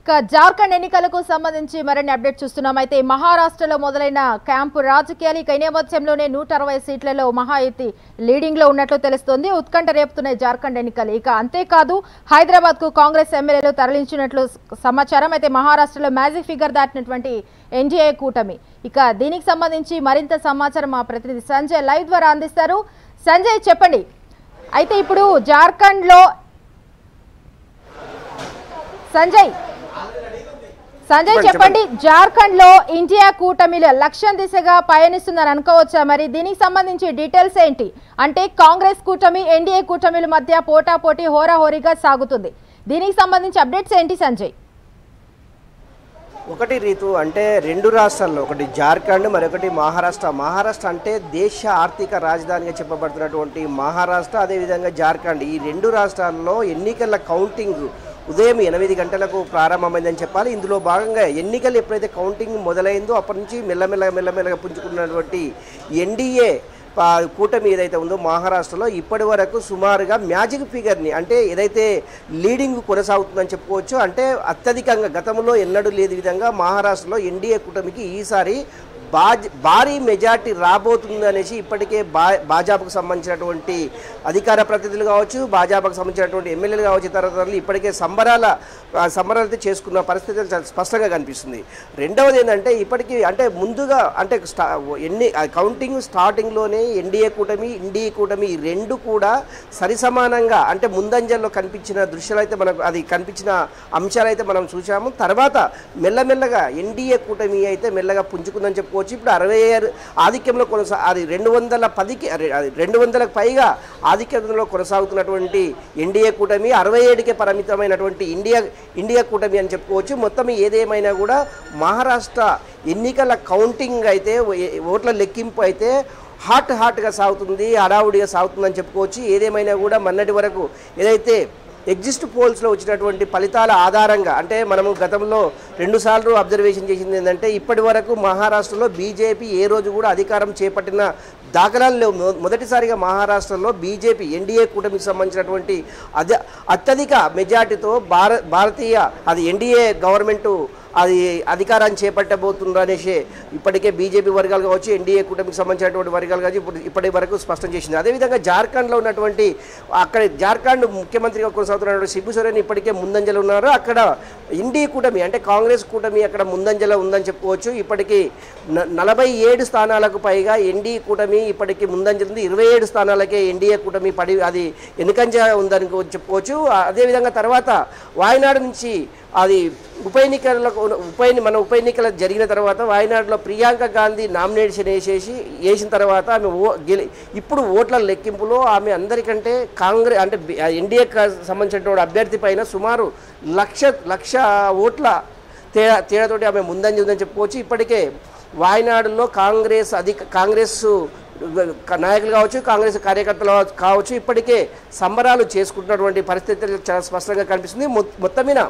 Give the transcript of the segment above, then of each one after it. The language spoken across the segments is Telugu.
ఇక జార్ఖండ్ ఎన్నికలకు సంబంధించి మరిన్ని అప్డేట్ చూస్తున్నాం అయితే మహారాష్ట్రలో మొదలైన క్యాంపు రాజకీయాలు ఇక ఈ నేపథ్యంలోనే నూట అరవై సీట్లలో మహా ఎత్తి లీడింగ్ లో ఉన్నట్లు తెలుస్తోంది ఉత్కంఠ రేపుతున్నాయి జార్ఖండ్ ఎన్నికలు ఇక అంతేకాదు హైదరాబాద్ కు కాంగ్రెస్ ఎమ్మెల్యేలు తరలించినట్లు సమాచారం అయితే మహారాష్ట్రలో మ్యాజిక్ ఫిగర్ దాటినటువంటి ఎన్డీఏ కూటమి ఇక దీనికి సంబంధించి మరింత సమాచారం మా ప్రతినిధి సంజయ్ లైవ్ ద్వారా అందిస్తారు సంజయ్ చెప్పండి అయితే ఇప్పుడు జార్ఖండ్ లో సంజయ్ సంజయ్ చెప్పండి జార్ఖండ్ లో ఇండియా కూటమిలో లక్ష్యం దిశగా పయనిస్తుందని అనుకోవచ్చా మరి దీనికి సంబంధించి డీటెయిల్స్ ఏంటి అంటే కాంగ్రెస్ కూటమి ఎన్డీఏ కూటమిల మధ్య పోటాపోటీ హోరాహోరీగా సాగుతుంది దీనికి సంబంధించి అప్డేట్స్ ఏంటి సంజయ్ ఒకటి రీతు అంటే రెండు రాష్ట్రాల్లో ఒకటి జార్ఖండ్ మరొకటి మహారాష్ట్ర మహారాష్ట్ర అంటే దేశ ఆర్థిక రాజధానిగా చెప్పబడుతున్నటువంటి మహారాష్ట్ర అదేవిధంగా జార్ఖండ్ ఈ రెండు రాష్ట్రాల్లో ఎన్నికల కౌంటింగ్ ఉదయం ఎనిమిది గంటలకు ప్రారంభమైందని చెప్పాలి ఇందులో భాగంగా ఎన్నికలు ఎప్పుడైతే కౌంటింగ్ మొదలైందో అప్పటి నుంచి మెల్లమెల్ల మెల్లమెల్లగా పుంజుకున్నటువంటి ఎన్డీఏ ఆ, కూటమి ఏదైతే ఉందో మహారాష్ట్రలో ఇప్పటి వరకు సుమారుగా మ్యాజిక్ ఫిగర్ని అంటే ఏదైతే లీడింగ్ కొనసాగుతుందని చెప్పుకోవచ్చు అంటే అత్యధికంగా గతంలో ఎన్నడూ లేని విధంగా మహారాష్ట్రలో ఎన్డీఏ కూటమికి ఈసారి బాజ్ భారీ మెజార్టీ రాబోతుంది అనేసి ఇప్పటికే బా భాజపాకు సంబంధించినటువంటి అధికార ప్రతినిధులు కావచ్చు భాజపాకు సంబంధించినటువంటి ఎమ్మెల్యేలు కావచ్చు తరతరాలు ఇప్పటికే సంబరాల ఆ, సంబరాలు అయితే చేసుకున్న పరిస్థితి చాలా స్పష్టంగా కనిపిస్తుంది రెండవది ఏంటంటే ఇప్పటికీ అంటే ముందుగా అంటే స్టా ఎన్ని ఆ కౌంటింగ్ స్టార్టింగ్లోనే ఎన్డీఏ కూటమి ఇండియా కూటమి ఈ రెండు కూడా సరిసమానంగా అంటే ముందంజల్లో కనిపించిన దృశ్యాలు అయితే మనకు అది కనిపించిన అంశాలు అయితే మనం చూసాము తర్వాత మెల్లమెల్లగా ఎన్డీఏ కూటమి అయితే మెల్లగా పుంజుకుందని చెప్పుకోవచ్చు ఇప్పుడు అరవై ఆరు ఆధిక్యంలో కొనసా అది రెండు వందల పదికి అరే, అది రెండు వందలకు పైగా ఆధిక్యంలో కొనసాగుతున్నటువంటి ఎన్డీఏ కూటమి అరవై ఏడుకే పరిమితమైనటువంటి ఇండియా ఇండియా కూటమి అని చెప్పుకోవచ్చు మొత్తం ఏదేమైనా కూడా మహారాష్ట్ర ఎన్నికల కౌంటింగ్ అయితే ఓ- ఓట్ల లెక్కింపు అయితే హాట్ హాట్గా సాగుతుంది హడావుడిగా సాగుతుందని చెప్పుకోవచ్చు ఏదేమైనా కూడా మొన్నటి వరకు ఏదైతే ఎగ్జిస్ట్ పోల్స్లో వచ్చినటువంటి ఫలితాల ఆధారంగా అంటే మనము గతంలో రెండుసార్లు అబ్జర్వేషన్ చేసింది ఏంటంటే ఇప్పటి వరకు మహారాష్ట్రలో బీజేపీ ఏ రోజు కూడా అధికారం చేపట్టిన దాఖలాలు లేవు మొ- మొదటిసారిగా మహారాష్ట్రలో బీజేపీ ఎన్డీఏ కూటమికి సంబంధించినటువంటి అద అత్యధిక మెజార్టీతో భార భారతీయ అది ఎన్డీఏ గవర్నమెంటు అది అధికారాన్ని చేపట్టబోతుండ్రు అనేసి ఇప్పటికే బీజేపీ వర్గాలు కావచ్చు ఎన్డీఏ కూటమికి సంబంధించినటువంటి వర్గాలు కావచ్చు ఇప్పుడు ఇప్పటి వరకు స్పష్టం చేసింది అదేవిధంగా జార్ఖండ్లో ఉన్నటువంటి అక్కడ జార్ఖండ్ ముఖ్యమంత్రిగా కొనసాగుతున్నటువంటి శిబు సోరెన్ ఇప్పటికే ముందంజలో ఉన్నారు అక్కడ ఇండియా కూటమి అంటే కాంగ్రెస్ కూటమి అక్కడ ముందంజలో ఉందని చెప్పుకోవచ్చు ఇప్పటికీ న- నలభై ఏడు స్థానాలకు పైగా ఎన్డీఏ కూటమి ఇప్పటికీ ముందంజలు ఉంది ఇరవై ఏడు స్థానాలకే ఎన్డీఏ కూటమి పడి అది వెనుకంజ ఉందని చెప్పుకోవచ్చు అదేవిధంగా తర్వాత వాయనాడు నుంచి అది ఉప ఎన్నికలకు ఉప ఎన్ని మన ఉప ఎన్నికలు జరిగిన తర్వాత వాయనాడులో ప్రియాంక గాంధీ నామినేషన్ వేసేసి వేసిన తర్వాత ఆమె ఓ గెలి ఇప్పుడు ఓట్ల లెక్కింపులో ఆమె అందరికంటే కాంగ్రెస్ అంటే ఎన్డీఏ సంబంధించినటువంటి అభ్యర్థి పైన సుమారు లక్ష లక్ష ఓట్ల తేడా తేడాతోటి ఆమె ముందంజ ఉందని చెప్పుకోవచ్చు ఇప్పటికే వాయనాడులో కాంగ్రెస్ అధిక కాంగ్రెస్ నాయకులు కావచ్చు కాంగ్రెస్ కార్యకర్తలు కావచ్చు ఇప్పటికే సంబరాలు చేసుకుంటున్నటువంటి పరిస్థితులు చాలా స్పష్టంగా కనిపిస్తుంది మొ- మొత్తం మీద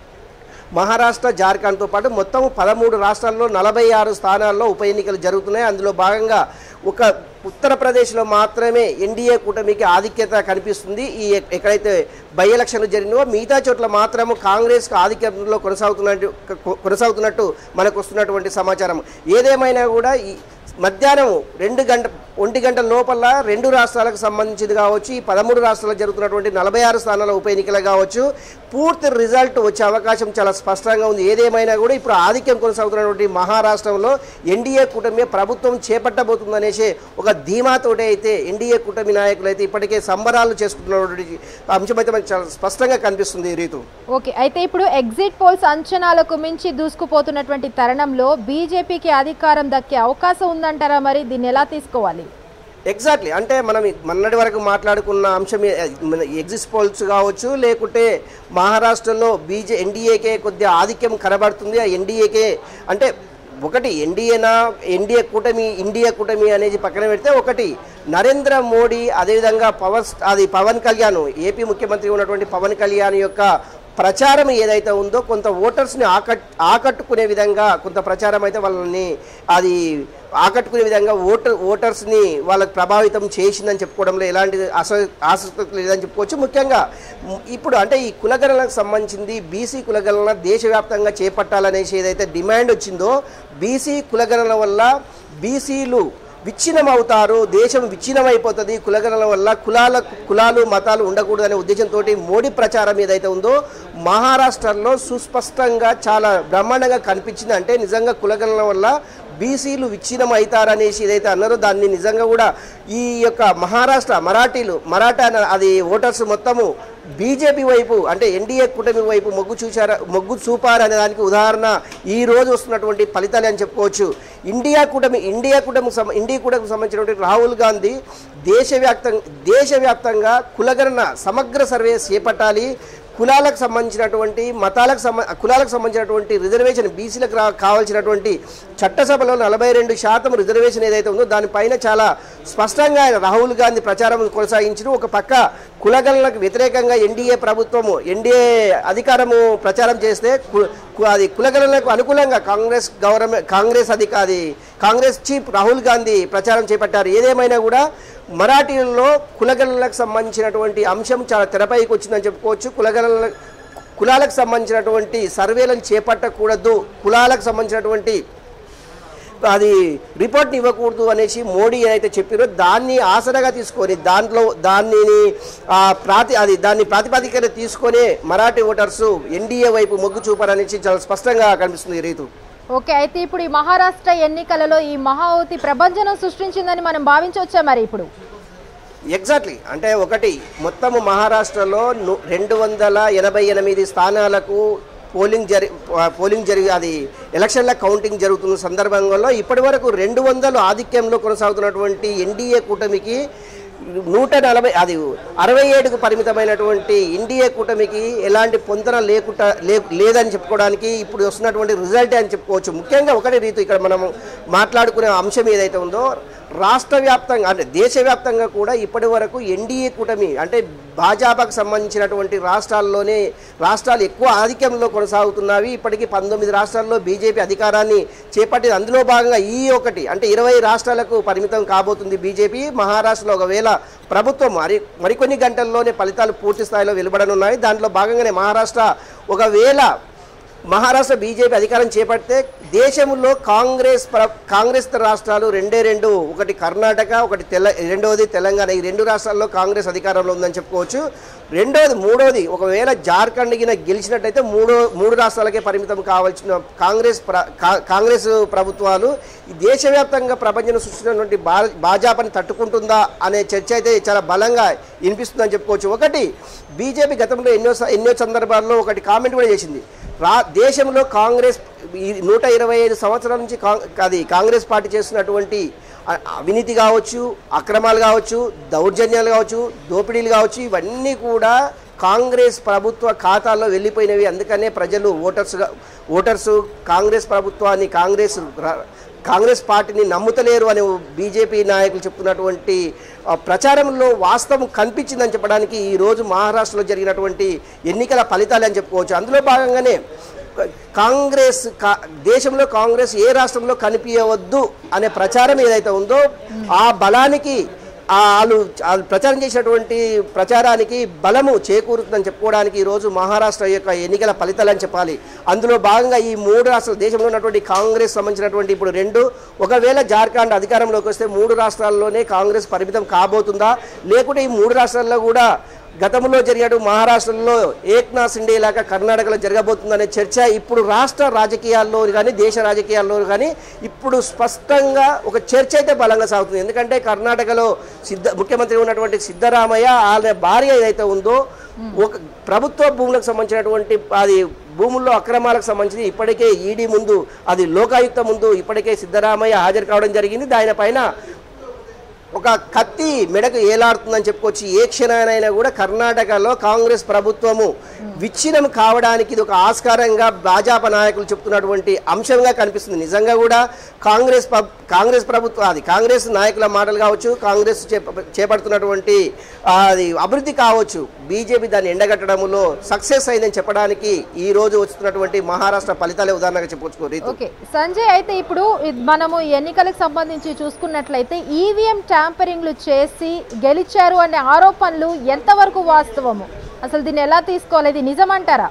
మహారాష్ట్ర జార్ఖండ్తో పాటు మొత్తం పదమూడు రాష్ట్రాల్లో నలభై ఆరు స్థానాల్లో ఉప ఎన్నికలు జరుగుతున్నాయి అందులో భాగంగా ఒక ఉత్తరప్రదేశ్లో మాత్రమే ఎన్డీఏ కూటమికి ఆధిక్యత కనిపిస్తుంది ఈ ఎక్- ఎక్కడైతే బై ఎలక్షన్లు జరిగినవో మిగతా చోట్ల మాత్రం కాంగ్రెస్కు ఆధిక్యంలో కొనసాగుతున్నట్టు కొ- కొనసాగుతున్నట్టు మనకు వస్తున్నటువంటి సమాచారం ఏదేమైనా కూడా ఈ మధ్యాహ్నం రెండు గంట ఒంటి గంట లోపల రెండు రాష్ట్రాలకు సంబంధించింది కావచ్చు ఈ పదమూడు రాష్ట్రాలకు జరుగుతున్నటువంటి నలభై ఆరు స్థానాల ఉప ఎన్నికలు కావచ్చు పూర్తి రిజల్ట్ వచ్చే అవకాశం చాలా స్పష్టంగా ఉంది ఏదేమైనా కూడా ఇప్పుడు ఆధిక్యం కొనసాగుతున్నటువంటి మహారాష్ట్రంలో ఎన్డీఏ కూటమి ప్రభుత్వం చేపట్టబోతుందనేసి ఒక ధీమాతోటే అయితే ఎన్డీఏ కూటమి నాయకులు అయితే ఇప్పటికే సంబరాలు చేసుకుంటున్నటువంటి అంశం అయితే మనకు చాలా స్పష్టంగా కనిపిస్తుంది ఈ రీతు ఓకే అయితే ఇప్పుడు ఎగ్జిట్ పోల్స్ అంచనాలకు మించి దూసుకుపోతున్నటువంటి తరుణంలో బీజేపీకి అధికారం దక్కే అవకాశం ఉందంటారా మరి దీన్ని ఎలా తీసుకోవాలి ఎగ్జాక్ట్లీ అంటే మనం మొన్నటి వరకు మాట్లాడుకున్న అంశం ఎగ్జిస్ట్ పోల్స్ కావచ్చు లేకుంటే మహారాష్ట్రలో బీజే ఎన్డీఏకే కొద్దిగా ఆధిక్యం కనబడుతుంది ఆ ఎన్డీఏకే అంటే ఒకటి ఎన్డీఏనా ఎన్డీఏ కూటమి ఇండియా కూటమి అనేది పక్కన పెడితే ఒకటి నరేంద్ర మోడీ అదేవిధంగా పవర్ స్ట- అది పవన్ కళ్యాణ్ ఏపీ ముఖ్యమంత్రి ఉన్నటువంటి పవన్ కళ్యాణ్ యొక్క ప్రచారం ఏదైతే ఉందో కొంత ఓటర్స్ని ఆకట్ ఆకట్టుకునే విధంగా కొంత ప్రచారం అయితే వాళ్ళని అది ఆకట్టుకునే విధంగా ఓటర్ ఓటర్స్ని వాళ్ళకి ప్రభావితం చేసిందని చెప్పుకోవడంలో ఎలాంటి అస ఆసక్తి లేదని చెప్పుకోవచ్చు ముఖ్యంగా మ్, ఇప్పుడు అంటే ఈ కులగణనకు సంబంధించింది బీసీ కులగణన దేశవ్యాప్తంగా చేపట్టాలనేసి ఏదైతే డిమాండ్ వచ్చిందో బీసీ కులగణన వల్ల బీసీలు విచ్ఛిన్నమవుతారు దేశం విచ్ఛిన్నమైపోతుంది కులగణన వల్ల కులాల కులాలు మతాలు ఉండకూడదనే ఉద్దేశంతో మోడీ ప్రచారం ఏదైతే ఉందో మహారాష్ట్రలో సుస్పష్టంగా చాలా బ్రహ్మాండంగా కనిపించింది అంటే నిజంగా కులగణన వల్ల బీసీలు విచ్ఛిన్నం అవుతారనేసి ఏదైతే అన్నారో దాన్ని నిజంగా కూడా ఈ యొక్క మహారాష్ట్ర మరాఠీలు మరాఠా అన్న- అది ఓటర్స్ మొత్తము బీజేపీ వైపు అంటే ఎన్డీఏ కూటమి వైపు మొగ్గు చూచారా మొగ్గు చూపారు అనే దానికి ఉదాహరణ ఈ రోజు వస్తున్నటువంటి ఫలితాలు అని చెప్పుకోవచ్చు ఇండియా కూటమి ఇండియా కూటమి సం- ఇండియా కూటమికి సంబంధించినటువంటి రాహుల్ గాంధీ దేశవ్యాప్తంగా దేశవ్యాప్తంగా కులగణన సమగ్ర సర్వే చేపట్టాలి కులాలకు సంబంధించినటువంటి మతాలకు సంబ కులాలకు సంబంధించినటువంటి రిజర్వేషన్ బీసీలకు రా కావాల్సినటువంటి చట్టసభలో నలభై రెండు శాతం రిజర్వేషన్ ఏదైతే ఉందో దానిపైన చాలా స్పష్టంగా ఆయన రాహుల్ గాంధీ ప్రచారం కొనసాగించిన ఒక పక్క కులగణలకు వ్యతిరేకంగా ఎన్డీఏ ప్రభుత్వము ఎన్డీఏ అధికారము ప్రచారం చేస్తే కు- కు- అది కులగణలకు అనుకూలంగా కాంగ్రెస్ గవర్నమెంట్ కాంగ్రెస్ అధికారి కాంగ్రెస్ చీఫ్ రాహుల్ గాంధీ ప్రచారం చేపట్టారు ఏదేమైనా కూడా మరాఠీలలో కులగణలకు సంబంధించినటువంటి అంశం చాలా తెరపైకి వచ్చిందని చెప్పుకోవచ్చు కులగణల కులాలకు సంబంధించినటువంటి సర్వేలను చేపట్టకూడదు కులాలకు సంబంధించినటువంటి అది రిపోర్ట్ని ఇవ్వకూడదు అనేసి మోడీ ఏదైతే చెప్పారో దాన్ని ఆసరాగా తీసుకొని దాంట్లో దాన్ని ఆ, ప్రాతి అది దాన్ని ప్రాతిపదికన తీసుకొని మరాఠీ ఓటర్స్ ఎన్డీఏ వైపు మొగ్గు చూపారనేసి చాలా స్పష్టంగా కనిపిస్తుంది ఈ రీతు ఓకే అయితే ఇప్పుడు ఈ మహారాష్ట్ర ఎన్నికలలో ఈ మహావతి ప్రభంజనం సృష్టించిందని మనం భావించవచ్చా మరి ఇప్పుడు ఎగ్జాక్ట్లీ అంటే ఒకటి మొత్తము మహారాష్ట్రలో ను- రెండు వందల ఎనభై ఎనిమిది స్థానాలకు పోలింగ్ జరి ఆ, పోలింగ్ జరిగి అది ఎలక్షన్ల కౌంటింగ్ జరుగుతున్న సందర్భంలో ఇప్పటి వరకు రెండు వందలు ఆధిక్యంలో కొనసాగుతున్నటువంటి ఎన్డీఏ కూటమికి నూట నలభై అది అరవై ఏడుకు పరిమితమైనటువంటి ఎన్డీఏ కూటమికి ఎలాంటి పొంతన లేకుండా లే లేదని చెప్పుకోవడానికి ఇప్పుడు వస్తున్నటువంటి రిజల్ట్ అని చెప్పుకోవచ్చు ముఖ్యంగా ఒకటి రీతి ఇక్కడ మనం మాట్లాడుకునే అంశం ఏదైతే ఉందో రాష్ట్ర వ్యాప్తంగా అంటే దేశవ్యాప్తంగా కూడా ఇప్పటి వరకు ఎన్డీఏ కూటమి అంటే భాజపాకు సంబంధించినటువంటి రాష్ట్రాల్లోనే రాష్ట్రాలు ఎక్కువ ఆధిక్యంలో కొనసాగుతున్నవి ఇప్పటికీ పంతొమ్మిది రాష్ట్రాల్లో బీజేపీ అధికారాన్ని చేపట్టింది అందులో భాగంగా ఈ ఒకటి అంటే ఇరవై రాష్ట్రాలకు పరిమితం కాబోతుంది బీజేపీ మహారాష్ట్రలో ఒకవేళ ప్రభుత్వం మరి మరికొన్ని గంటల్లోనే ఫలితాలు పూర్తి స్థాయిలో వెలువడనున్నాయి దాంట్లో భాగంగానే మహారాష్ట్ర ఒకవేళ మహారాష్ట్ర బీజేపీ అధికారం చేపడితే దేశంలో కాంగ్రెస్ ప్ర కాంగ్రెస్ రాష్ట్రాలు రెండే రెండు ఒకటి కర్ణాటక ఒకటి తెల రెండవది తెలంగాణ ఈ రెండు రాష్ట్రాల్లో కాంగ్రెస్ అధికారంలో ఉందని చెప్పుకోవచ్చు రెండోది మూడోది ఒకవేళ జార్ఖండ్ గిన గెలిచినట్టయితే మూడో మూడు రాష్ట్రాలకే పరిమితం కావాల్సిన కాంగ్రెస్ ప్ర కా- కాంగ్రెస్ ప్రభుత్వాలు ఈ దేశవ్యాప్తంగా ప్రపంచం సృష్టించినటువంటి భా భాజపాని తట్టుకుంటుందా అనే చర్చ అయితే చాలా బలంగా వినిపిస్తుందని చెప్పుకోవచ్చు ఒకటి బీజేపీ గతంలో ఎన్నో స- ఎన్నో సందర్భాల్లో ఒకటి కామెంట్ కూడా చేసింది రా దేశంలో కాంగ్రెస్ ఈ నూట ఇరవై ఐదు సంవత్సరాల నుంచి కాంగ్ అది కాంగ్రెస్ పార్టీ చేస్తున్నటువంటి అ- అవినీతి కావచ్చు అక్రమాలు కావచ్చు దౌర్జన్యాలు కావచ్చు దోపిడీలు కావచ్చు ఇవన్నీ కూడా కాంగ్రెస్ ప్రభుత్వ ఖాతాల్లో వెళ్ళిపోయినవి అందుకనే ప్రజలు ఓటర్స్గా ఓటర్స్ కాంగ్రెస్ ప్రభుత్వాన్ని కాంగ్రెస్ ర- కాంగ్రెస్ పార్టీని నమ్ముతలేరు అని బీజేపీ నాయకులు చెప్తున్నటువంటి ఆ, ప్రచారంలో వాస్తవం కనిపించిందని చెప్పడానికి ఈరోజు మహారాష్ట్రలో జరిగినటువంటి ఎన్నికల ఫలితాలు అని చెప్పుకోవచ్చు అందులో భాగంగానే కాంగ్రెస్ కా- దేశంలో కాంగ్రెస్ ఏ రాష్ట్రంలో కనిపించవద్దు అనే ప్రచారం ఏదైతే ఉందో ఆ బలానికి ఆ వాళ్ళు వాళ్ళు ప్రచారం చేసినటువంటి ప్రచారానికి బలము చేకూరుతుందని చెప్పుకోవడానికి ఈరోజు మహారాష్ట్ర యొక్క ఎన్నికల ఫలితాలని చెప్పాలి అందులో భాగంగా ఈ మూడు రాష్ట్రాలు దేశంలో ఉన్నటువంటి కాంగ్రెస్ సంబంధించినటువంటి ఇప్పుడు రెండు ఒకవేళ జార్ఖండ్ అధికారంలోకి వస్తే మూడు రాష్ట్రాల్లోనే కాంగ్రెస్ పరిమితం కాబోతుందా లేకుంటే ఈ మూడు రాష్ట్రాల్లో కూడా గతంలో జరిగినట్టు మహారాష్ట్రలో ఏక్నాథ్ సిండే లాగా కర్ణాటకలో జరగబోతుందనే చర్చ ఇప్పుడు రాష్ట్ర రాజకీయాల్లో కానీ దేశ రాజకీయాల్లో కానీ ఇప్పుడు స్పష్టంగా ఒక చర్చ అయితే బలంగా సాగుతుంది ఎందుకంటే కర్ణాటకలో సిద్ధ ముఖ్యమంత్రి ఉన్నటువంటి సిద్ధరామయ్య ఆయన భార్య ఏదైతే ఉందో ఒక ప్రభుత్వ భూములకు సంబంధించినటువంటి అది భూముల్లో అక్రమాలకు సంబంధించి ఇప్పటికే ఈడీ ముందు అది లోకాయుక్త ముందు ఇప్పటికే సిద్ధరామయ్య హాజరు కావడం జరిగింది దాని పైన ఒక కత్తి మెడకు ఏలాడుతుందని చెప్పుకోవచ్చు ఏ క్షణానైనా కూడా కర్ణాటకలో కాంగ్రెస్ ప్రభుత్వము విచ్ఛిన్నం కావడానికి ఇది ఒక ఆస్కారంగా భాజపా నాయకులు చెప్తున్నటువంటి అంశంగా కనిపిస్తుంది నిజంగా కూడా కాంగ్రెస్ పబ్- కాంగ్రెస్ ప్రభుత్వం అది కాంగ్రెస్ నాయకుల మాటలు కావచ్చు కాంగ్రెస్ చేప- చేపడుతున్నటువంటి ఆ, అది అభివృద్ధి కావచ్చు బీజేపీ దాన్ని ఎండగట్టడంలో సక్సెస్ అయిందని చెప్పడానికి ఈ రోజు వస్తున్నటువంటి మహారాష్ట్ర ఫలితాలే ఉదాహరణగా చెప్పవచ్చు రీతు ఓకే సంజయ్ అయితే ఇప్పుడు ఇది మనము ఎన్నికలకు సంబంధించి చూసుకున్నట్లయితే ఈవీఎం ట్యాంపరింగ్లు చేసి గెలిచారు అనే ఆరోపణలు ఎంతవరకు వాస్తవము అసలు దీన్ని ఎలా తీసుకోవాలి ఇది నిజమంటారా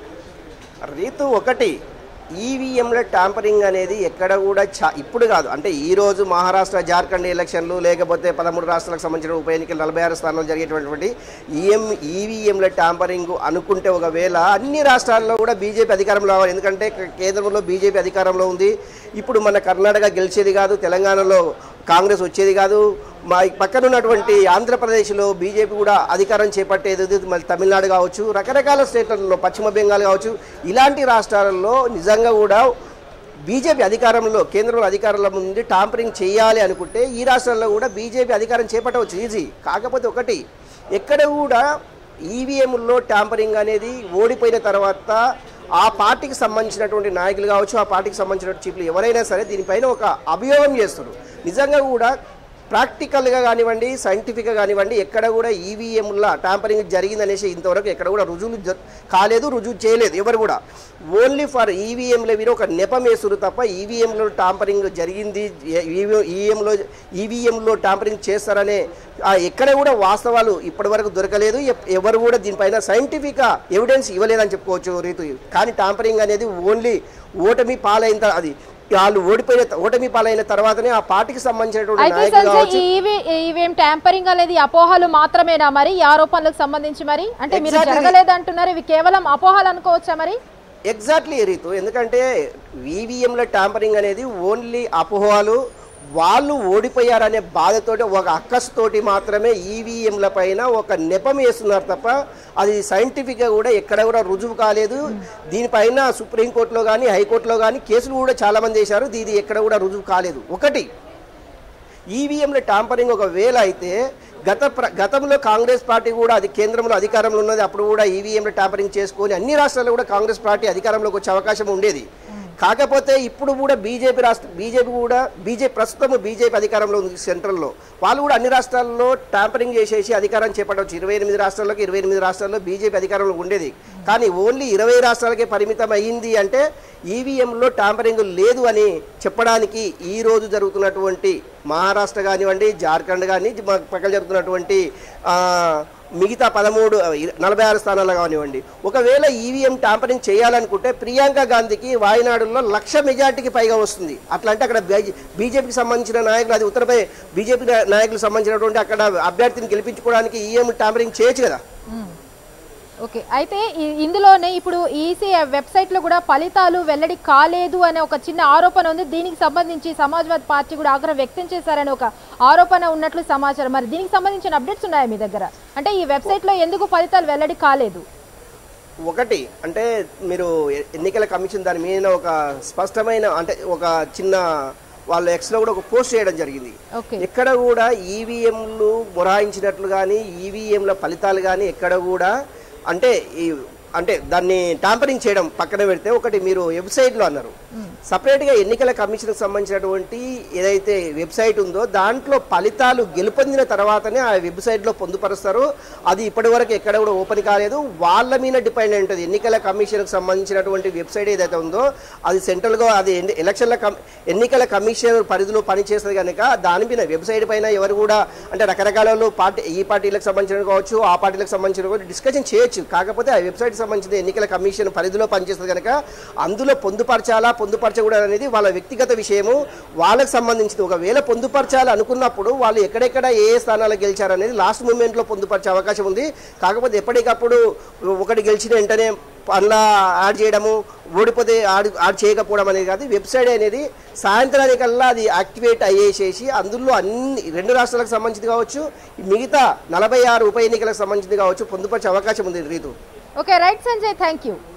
రీతు ఒకటి ఈవీఎంల ట్యాంపరింగ్ అనేది ఎక్కడ కూడా చా ఇప్పుడు కాదు అంటే ఈ రోజు మహారాష్ట్ర జార్ఖండ్ ఎలక్షన్లు లేకపోతే పదమూడు రాష్ట్రాలకు సంబంధించిన ఉప ఎన్నికలు నలభై ఆరు స్థానాలు జరిగేటటువంటి ఈఎం ఈవీఎంల ట్యాంపరింగ్ అనుకుంటే ఒకవేళ అన్ని రాష్ట్రాల్లో కూడా బీజేపీ అధికారంలో రావాలి ఎందుకంటే కేంద్రంలో బీజేపీ అధికారంలో ఉంది ఇప్పుడు మన కర్ణాటక గెలిచేది కాదు తెలంగాణలో కాంగ్రెస్ వచ్చేది కాదు మా పక్కన ఉన్నటువంటి ఆంధ్రప్రదేశ్లో బీజేపీ కూడా అధికారం చేపట్టేది మళ్ళీ తమిళనాడు కావచ్చు రకరకాల స్టేట్లలో పశ్చిమ బెంగాల్ కావచ్చు ఇలాంటి రాష్ట్రాలలో నిజంగా కూడా బీజేపీ అధికారంలో కేంద్రంలో అధికారంలో ఉంది టాంపరింగ్ చేయాలి అనుకుంటే ఈ రాష్ట్రాల్లో కూడా బీజేపీ అధికారం చేపట్టవచ్చు ఈజీ కాకపోతే ఒకటి ఎక్కడ కూడా ఈవీఎంలో ట్యాంపరింగ్ అనేది ఓడిపోయిన తర్వాత ఆ పార్టీకి సంబంధించినటువంటి నాయకులు కావచ్చు ఆ పార్టీకి సంబంధించిన చీఫ్లు ఎవరైనా సరే దీనిపైన ఒక అభియోగం చేస్తారు నిజంగా కూడా ప్రాక్టికల్గా కానివ్వండి సైంటిఫిక్గా కానివ్వండి ఎక్కడ కూడా ఈవీఎంల ట్యాంపరింగ్ జరిగిందనేసి ఇంతవరకు ఎక్కడ కూడా రుజువులు జ- కాలేదు రుజువు చేయలేదు ఎవరు కూడా ఓన్లీ ఫర్ ఈవీఎంల మీద ఒక నెపం వేసురు తప్ప ఈవీఎంలో ట్యాంపరింగ్ జరిగింది ఈవీఎంలో ఈవీఎంలో ట్యాంపరింగ్ చేస్తారనే ఆ, ఎక్కడ కూడా వాస్తవాలు ఇప్పటివరకు దొరకలేదు ఎప్- ఎవరు కూడా దీనిపైన సైంటిఫిక్ ఎవిడెన్స్ ఇవ్వలేదని చెప్పుకోవచ్చు రీతు కానీ ట్యాంపరింగ్ అనేది ఓన్లీ ఓటమి పాలైన త- అది వాళ్ళు ఓడిపోయిన త- ఓటమి పాలైన తర్వాతనే ఆ పార్టీకి సంబంధించినటువంటి అయితే నాయకులు సంజయ్ కావచ్చు ఈ ఈవీ ఈవీఎం ట్యాంపరింగ్ అనేది అపోహలు మాత్రమేనా మరి ఈ ఆరోపణలకు సంబంధించి మరి అంటే మీరు Exactly. జరగలేదు అంటున్నారు ఇవి కేవలం అపోహలు అనుకోవచ్చా మరి ఎగ్జాక్ట్లీ రీతు ఎందుకంటే ఈవీఎంల ట్యాంపరింగ్ అనేది ఓన్లీ అపోహలు వాళ్ళు ఓడిపోయారనే బాధతోటి ఒక అక్కస్తోటి మాత్రమే ఈవీఎంల పైన ఒక నెపం వేస్తున్నారు తప్ప అది సైంటిఫిక్గా కూడా ఎక్కడ కూడా రుజువు కాలేదు దీనిపైన సుప్రీంకోర్టులో కానీ హైకోర్టులో కానీ కేసులు కూడా చాలామంది వేశారు ఇది ఎక్కడ కూడా రుజువు కాలేదు ఒకటి ఈవీఎంల ట్యాంపరింగ్ ఒకవేళ అయితే గత ప్ర గతంలో కాంగ్రెస్ పార్టీ కూడా అది కేంద్రంలో అధికారంలో ఉన్నది అప్పుడు కూడా ఈవీఎంల ట్యాంపరింగ్ చేసుకొని అన్ని రాష్ట్రాల్లో కూడా కాంగ్రెస్ పార్టీ అధికారంలోకి వచ్చే అవకాశం ఉండేది కాకపోతే ఇప్పుడు కూడా బీజేపీ రాష్ట్ర బీజేపీ కూడా బీజేపీ ప్రస్తుతం బీజేపీ అధికారంలో ఉంది సెంట్రల్లో వాళ్ళు కూడా అన్ని రాష్ట్రాల్లో ట్యాంపరింగ్ చేసేసి అధికారం చేపట్టవచ్చు ఇరవై ఎనిమిది రాష్ట్రాల్లోకి ఇరవై ఎనిమిది రాష్ట్రాల్లో బీజేపీ అధికారంలో ఉండేది కానీ ఓన్లీ ఇరవై రాష్ట్రాలకే పరిమితం అయ్యింది అంటే ఈవీఎంలో ట్యాంపరింగ్ లేదు అని చెప్పడానికి ఈ రోజు జరుగుతున్నటువంటి మహారాష్ట్ర కానివ్వండి జార్ఖండ్ కానీ మా పక్కన జరుగుతున్నటువంటి ఆ, మిగతా పదమూడు నలభై ఆరు స్థానాలు కానివ్వండి ఒకవేళ ఈవీఎం ట్యాంపరింగ్ చేయాలనుకుంటే ప్రియాంక గాంధీకి వాయనాడులో లక్ష మెజార్టీకి పైగా వస్తుంది అట్లా అంటే అక్కడ బీజేపీకి సంబంధించిన నాయకులు అది ఉత్తరపై బీజేపీ నాయకులకు సంబంధించినటువంటి అక్కడ అభ్యర్థిని గెలిపించుకోవడానికి ఈఎం ట్యాంపరింగ్ చేయొచ్చు కదా ఓకే అయితే ఈ- ఇందులోనే ఇప్పుడు ఈసీ వెబ్సైట్ లో కూడా ఫలితాలు వెల్లడి కాలేదు అనే ఒక చిన్న ఆరోపణ ఉంది దీనికి సంబంధించి సమాజ్వాదీ పార్టీ కూడా ఆగ్రహం వ్యక్తం చేశారని ఒక ఆరోపణ ఉన్నట్లు సమాచారం మరి దీనికి సంబంధించిన అప్డేట్స్ ఉన్నాయా మీ దగ్గర అంటే ఈ వెబ్సైట్ లో ఎందుకు ఫలితాలు వెల్లడి కాలేదు ఒకటి అంటే మీరు ఎ- ఎన్నికల కమిషన్ దాని మీద ఒక స్పష్టమైన అంటే ఒక చిన్న వాళ్ళ ఎక్స్లో కూడా ఒక పోస్ట్ చేయడం జరిగింది ఓకే ఎక్కడ కూడా ఈవీఎంలు మొరాయించినట్లు కానీ ఈవీఎంల ఫలితాలు కానీ ఎక్కడ కూడా అంటే ఈ అంటే దాన్ని టాంపరింగ్ చేయడం పక్కన పెడితే ఒకటి మీరు వెబ్సైట్లో అన్నారు సపరేట్గా ఎన్నికల కమిషన్కి సంబంధించినటువంటి ఏదైతే వెబ్సైట్ ఉందో దాంట్లో ఫలితాలు గెలుపొందిన తర్వాతనే ఆ వెబ్సైట్లో పొందుపరుస్తారు అది ఇప్పటివరకు ఎక్కడ కూడా ఓపెన్ కాలేదు వాళ్ళ మీద డిపెండ్ అయి ఉంటుంది ఎన్నికల కమిషన్కి సంబంధించినటువంటి వెబ్సైట్ ఏదైతే ఉందో అది సెంట్రల్గా అది ఎన్ని- ఎలక్షన్ల కమ్ ఎన్నికల కమిషన్ పరిధిలో పనిచేస్తుంది కనుక దాని మీద వెబ్సైట్ పైన ఎవరు కూడా అంటే రకరకాల వాళ్ళు పార్టీ ఈ పార్టీలకు సంబంధించిన కావచ్చు ఆ పార్టీలకు సంబంధించిన కూడా డిస్కషన్ చేయొచ్చు కాకపోతే ఆ వెబ్సైట్ సంబంధించిన ఎన్నికల కమిషన్ పరిధిలో పనిచేస్తుంది కనుక అందులో పొందుపరచాలా పొందుపరచకూడదు అనేది వాళ్ళ వ్యక్తిగత విషయము వాళ్ళకి సంబంధించింది ఒకవేళ పొందుపరచాలి అనుకున్నప్పుడు వాళ్ళు ఎక్కడెక్కడ ఏ ఏ స్థానాలు గెలిచారు అనేది లాస్ట్ మూమెంట్లో పొందుపరిచే అవకాశం ఉంది కాకపోతే ఎప్పటికప్పుడు ఒకటి గెలిచిన వెంటనే అందులో యాడ్ చేయడము ఓడిపోతే యాడ్ యాడ్ చేయకపోవడం అనేది కాదు వెబ్సైట్ అనేది సాయంత్రానికల్లా అది యాక్టివేట్ అయ్యేసేసి అందులో అన్ని రెండు రాష్ట్రాలకు సంబంధించింది కావచ్చు మిగతా నలభై ఆరు ఉప ఎన్నికలకు సంబంధించింది కావచ్చు పొందుపరిచే అవకాశం ఉంది Ritu okay right Sanjay thank you